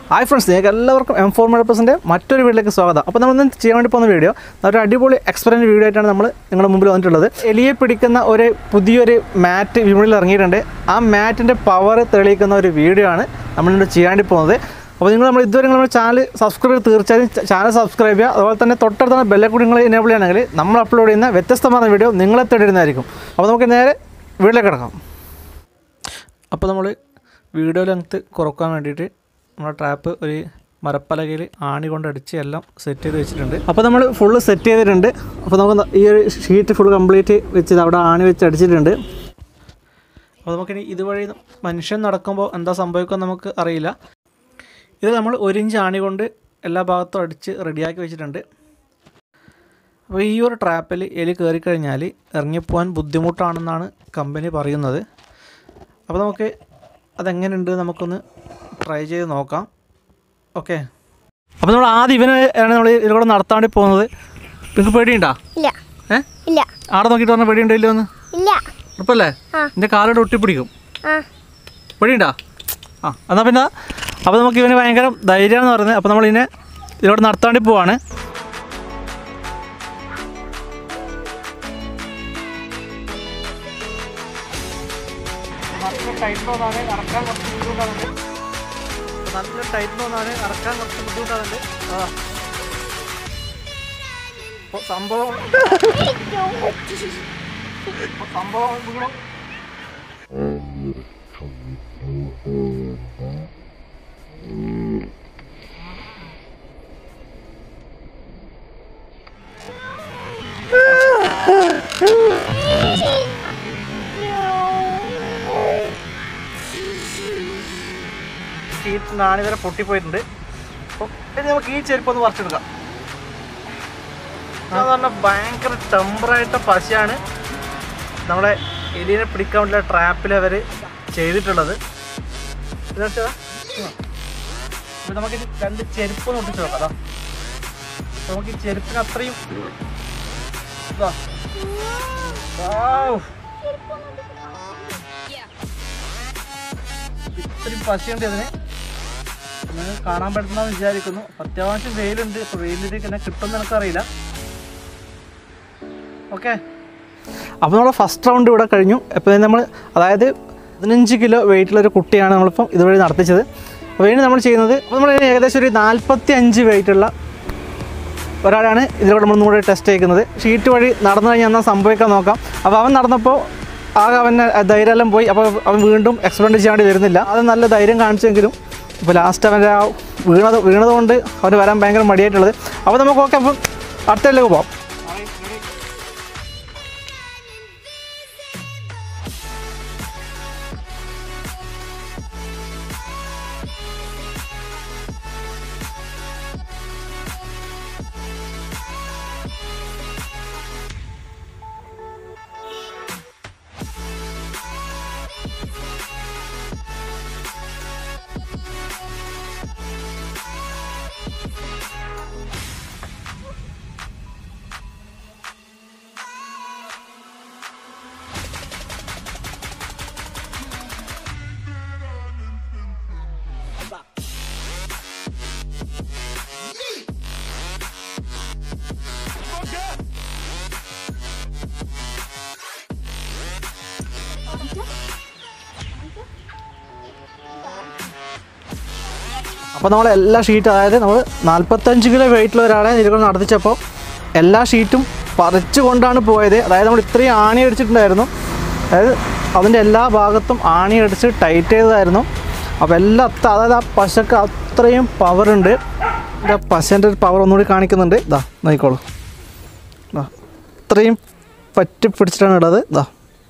Hi friends നിങ്ങൾക്ക് എല്ലാവർക്കും M four മെഡപ്പസിൻ്റെ മറ്റൊരു വീട്ടിലേക്ക് സ്വാഗതം അപ്പോൾ നമ്മൾ ഇന്ന് ചെയ്യാൻ വേണ്ടി പോകുന്ന വീഡിയോ ഒരു അടിപൊളി എക്സ്പെരിമെൻ്റ് വീഡിയോ ആയിട്ടാണ് നമ്മൾ നിങ്ങളുടെ മുമ്പിൽ വന്നിട്ടുള്ളത് എലിയെ പിടിക്കുന്ന ഒരു പുതിയൊരു മാറ്റ് വിപണിയിൽ ഇറങ്ങിയിട്ടുണ്ട് ആ മാറ്റിൻ്റെ പവർ തെളിയിക്കുന്ന ഒരു വീഡിയോ ആണ് നമ്മളിവിടെ ചെയ്യാൻ വേണ്ടി പോകുന്നത് അപ്പോൾ നിങ്ങൾ നമ്മൾ ഇതുവരെ നമ്മുടെ ചാനൽ സബ്സ്ക്രൈബ് ചെയ്ത് തീർച്ചയായും ചാനൽ സബ്സ്ക്രൈബ് ചെയ്യുക അതുപോലെ തന്നെ തൊട്ടടുത്ത ബെല്ലക്കൂടി നിങ്ങൾ എനേബിൾ ചെയ്യണമെങ്കിൽ നമ്മൾ അപ്ലോഡ് ചെയ്യുന്ന വ്യത്യസ്തമായ വീഡിയോ നിങ്ങളെ തേടിയിരുന്നതായിരിക്കും അപ്പോൾ നമുക്ക് നേരെ വീട്ടിലേക്ക് കിടക്കാം അപ്പോൾ നമ്മൾ വീഡിയോ ലെങ്ത്ത് കുറക്കാൻ വേണ്ടിയിട്ട് നമ്മുടെ ട്രാപ്പ് ഒരു മരപ്പലകയിൽ ആണി കൊണ്ട് അടിച്ച് എല്ലാം സെറ്റ് ചെയ്ത് വെച്ചിട്ടുണ്ട് അപ്പോൾ നമ്മൾ ഫുള്ള് സെറ്റ് ചെയ്തിട്ടുണ്ട് അപ്പോൾ നമുക്ക് ന- ഈ ഒരു ഷീറ്റ് ഫുൾ കംപ്ലീറ്റ് വെച്ച് അവിടെ ആണി വെച്ച് അടിച്ചിട്ടുണ്ട് അപ്പോൾ നമുക്കിനി ഇതുവഴി മനുഷ്യൻ നടക്കുമ്പോൾ എന്താ സംഭവിക്കുക നമുക്ക് അറിയില്ല ഇത് നമ്മൾ ഒരു ഇഞ്ച് ആണി കൊണ്ട് എല്ലാ ഭാഗത്തും അടിച്ച് റെഡിയാക്കി വെച്ചിട്ടുണ്ട് അപ്പോൾ ഈ ഒരു ട്രാപ്പിൽ എലി കയറിക്കഴിഞ്ഞാൽ ഇറങ്ങിപ്പോകാൻ ബുദ്ധിമുട്ടാണെന്നാണ് കമ്പനി പറയുന്നത് അപ്പോൾ നമുക്ക് അതെങ്ങനെയുണ്ട് നമുക്കൊന്ന് ട്രൈ ചെയ്ത് നോക്കാം ഓക്കെ അപ്പോൾ നമ്മൾ ആദ്യം ഇവനെ ആണ് നമ്മൾ ഇതിലൂടെ നടത്താൻ വേണ്ടി പോകുന്നത് നിങ്ങൾക്ക് പേടിയുണ്ടോ ഇല്ല ഏ ഇല്ല ആടെ നോക്കിയിട്ട് പറഞ്ഞാൽ പേടിയുണ്ടോ ഇല്ലയോ എന്ന് ഇല്ല ഉറപ്പല്ലേ ആ. എൻ്റെ കാലോട് ഒട്ടിപ്പിടിക്കും ആ പേടിയുണ്ടോ ആ എന്നാൽ പിന്നെ അപ്പോൾ നമുക്ക് ഇവന് ഭയങ്കര ധൈര്യമാണെന്ന് പറയുന്നത് അപ്പോൾ നമ്മൾ ഇതിനെ ഇതിലൂടെ നടത്താൻ വേണ്ടി പോവാണ് നല്ല ടൈറ്റ് തോന്നാണ് ഇറക്കാൻ കുറച്ച് ബുദ്ധിമുട്ടാണ് നല്ല ടൈറ്റ് തോന്നാണ് ഇറക്കാൻ കുറച്ച് ബുദ്ധിമുട്ടാണ് ആ ഇപ്പൊ സംഭവം ഇപ്പൊ സംഭവം വീണു ഷീറ്റ് നാണി വരെ പൊട്ടിപ്പോയിട്ടുണ്ട് അപ്പോൾ ഇനി നമുക്ക് ഈ ചെരുപ്പ് ഒന്ന് പറിച്ചെടുക്കാം അതെന്ന് പറഞ്ഞാൽ ഭയങ്കര ടെമ്പറായിട്ട പശയാണ് നമ്മളെ എലിനെ പിടിക്കാൻ വേണ്ടിയുള്ള ട്രാപ്പിൽ അവർ ചെയ്തിട്ടുള്ളത് ഇത് വെച്ചാ അപ്പോൾ നമുക്ക് ഇത് രണ്ട് ചെരുപ്പ് ഒന്ന് ഒട്ടിച്ച് നോക്കാം അതാ അപ്പോൾ നമുക്ക് ഈ ചെരുപ്പിന് അത്രയും ഇതാ Wow. ഇത്രയും പശയുണ്ട് ഇതിന് നിങ്ങൾക്ക് കാണാൻ പറ്റുന്നതെന്ന് വിചാരിക്കുന്നു അത്യാവശ്യം വെയിലുണ്ട് ഇപ്പോൾ വെയിലിലേക്ക് എന്നെ കിട്ടുമെന്ന് എനിക്കറിയില്ല ഓക്കെ അപ്പോൾ നമ്മൾ ഫസ്റ്റ് റൗണ്ട് ഇവിടെ കഴിഞ്ഞു അപ്പോൾ നമ്മൾ അതായത് പതിനഞ്ച് കിലോ വെയിറ്റുള്ളൊരു കുട്ടിയാണ് നമ്മളിപ്പം ഇതുവഴി നടത്തിച്ചത് അപ്പോൾ ഇനി നമ്മൾ ചെയ്യുന്നത് അപ്പോൾ നമ്മൾ ഏകദേശം ഒരു നാൽപ്പത്തി അഞ്ച് വെയിറ്റുള്ള ഒരാളാണ് ഇതിലൂടെ നമ്മൾ കൂടെ ടെസ്റ്റ് ചെയ്യുന്നത് ഷീറ്റ് വഴി നടന്നു കഴിഞ്ഞാൽ എന്നാൽ സംഭവിക്കാൻ നോക്കാം അപ്പോൾ അവൻ നടന്നപ്പോൾ ആകെ അവൻ്റെ ധൈര്യമെല്ലാം പോയി അപ്പോൾ അവൻ വീണ്ടും എക്സ്പെരിമെൻറ്റ് ചെയ്യാൻ വേണ്ടി വരുന്നില്ല അത് നല്ല ധൈര്യം കാണിച്ചെങ്കിലും ഇപ്പോൾ ലാസ്റ്റ് അവൻ്റെ ആ വീണത് വീണത് കൊണ്ട് അവന് വരാൻ ഭയങ്കര മടിയായിട്ടുള്ളത് അപ്പോൾ നമുക്ക് ഓക്കെ അപ്പം അടുത്തതിലേക്ക് പോകാം അപ്പോൾ നമ്മൾ എല്ലാ ഷീറ്റും അതായത് നമ്മൾ നാൽപ്പത്തഞ്ച് കിലോ വെയിറ്റുള്ള ഒരാളെ ഇതിലൂടെ നടത്തിച്ചപ്പോൾ എല്ലാ ഷീറ്റും പറിച്ചു കൊണ്ടാണ് പോയത് അതായത് നമ്മൾ ഇത്രയും ആണി അടിച്ചിട്ടുണ്ടായിരുന്നു അതായത് അതിൻ്റെ എല്ലാ ഭാഗത്തും ആണി അടിച്ച് ടൈറ്റ് ചെയ്തതായിരുന്നു അപ്പോൾ എല്ലാം അത്ത- അതായത് ആ പശക്ക് അത്രയും പവറുണ്ട് ആ പശൻ്റെ ഒരു പവർ ഒന്നുകൂടി കാണിക്കുന്നുണ്ട് ഇതാ നോക്കിക്കോളൂ ഇതാ ഇത്രയും പറ്റി പിടിച്ചിട്ടാണ് ഉള്ളത് ഇതാ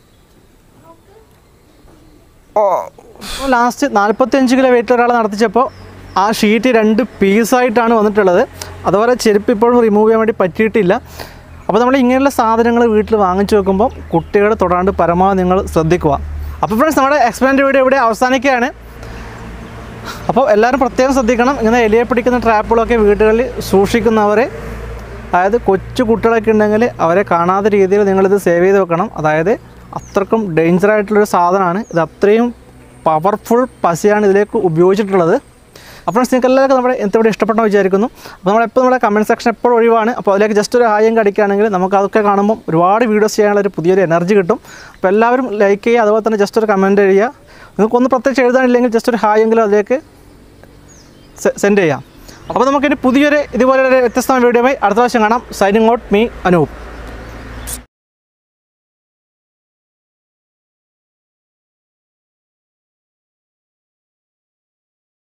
ലാസ്റ്റ് നാൽപ്പത്തിയഞ്ച് കിലോ വെയിറ്റ് ഒരാളെ നടത്തിച്ചപ്പോൾ ആ ഷീറ്റ് രണ്ട് പീസായിട്ടാണ് വന്നിട്ടുള്ളത് അതുപോലെ ചെരുപ്പ് ഇപ്പോഴും റിമൂവ് ചെയ്യാൻ വേണ്ടി പറ്റിയിട്ടില്ല അപ്പോൾ നമ്മൾ ഇങ്ങനെയുള്ള സാധനങ്ങൾ വീട്ടിൽ വാങ്ങിച്ചു വെക്കുമ്പോൾ കുട്ടികളെ തൊടാണ്ട് പരമാവധി നിങ്ങൾ ശ്രദ്ധിക്കുക അപ്പോൾ ഫ്രണ്ട്സ് നമ്മുടെ എക്സ്പെരിമെൻ്റ് വീഡിയോ ഇവിടെ അവസാനിക്കുകയാണ് അപ്പോൾ എല്ലാവരും പ്രത്യേകം ശ്രദ്ധിക്കണം ഇങ്ങനെ എലിയെ പിടിക്കുന്ന ട്രാപ്പുകളൊക്കെ വീടുകളിൽ സൂക്ഷിക്കുന്നവരെ അതായത് കൊച്ചു കുട്ടികളൊക്കെ ഉണ്ടെങ്കിൽ അവരെ കാണാത്ത രീതിയിൽ നിങ്ങളിത് സേവ് ചെയ്ത് വെക്കണം അതായത് അത്രക്കും ഡേഞ്ചർ ആയിട്ടുള്ളൊരു സാധനമാണ് ഇത് അത്രയും പവർഫുൾ പശയാണ് ഇതിലേക്ക് ഉപയോഗിച്ചിട്ടുള്ളത് അപ്പോൾ നിങ്ങൾക്ക് എല്ലാവർക്കും നമ്മുടെ എന്തെവിടെ ഇഷ്ടപ്പെട്ടെന്ന് വിചാരിക്കുന്നു അപ്പോൾ നമ്മളെപ്പോൾ നമ്മുടെ കമൻറ്റ് സെക്ഷൻ എപ്പോഴും ഒഴിവാണ് അപ്പോൾ അതിലേക്ക് ജസ്റ്റ് ഒരു ഹായം കടിക്കുകയാണെങ്കിൽ നമുക്ക് അതൊക്കെ കാണുമ്പോൾ ഒരുപാട് വീഡിയോസ് ചെയ്യാനുള്ള ഒരു പുതിയൊരു എനർജി കിട്ടും അപ്പോൾ എല്ലാവരും ലൈക്ക് ചെയ്യുക അതുപോലെ തന്നെ ജസ്റ്റ് ഒരു കമൻറ്റ് എഴുതുക നിങ്ങൾക്കൊന്ന് പ്രത്യേകിച്ച് എഴുതാനില്ലെങ്കിൽ ജസ്റ്റ് ഒരു ഹായെങ്കിലും അതിലേക്ക് സെൻഡ് ചെയ്യാം അപ്പോൾ നമുക്കിനി പുതിയൊരു ഇതുപോലെ ഒരു വ്യത്യസ്തമായ വീഡിയോയുമായി അടുത്ത പ്രാവശ്യം കാണാം സൈനിങ് ഔട്ട് മീ അനൂപ്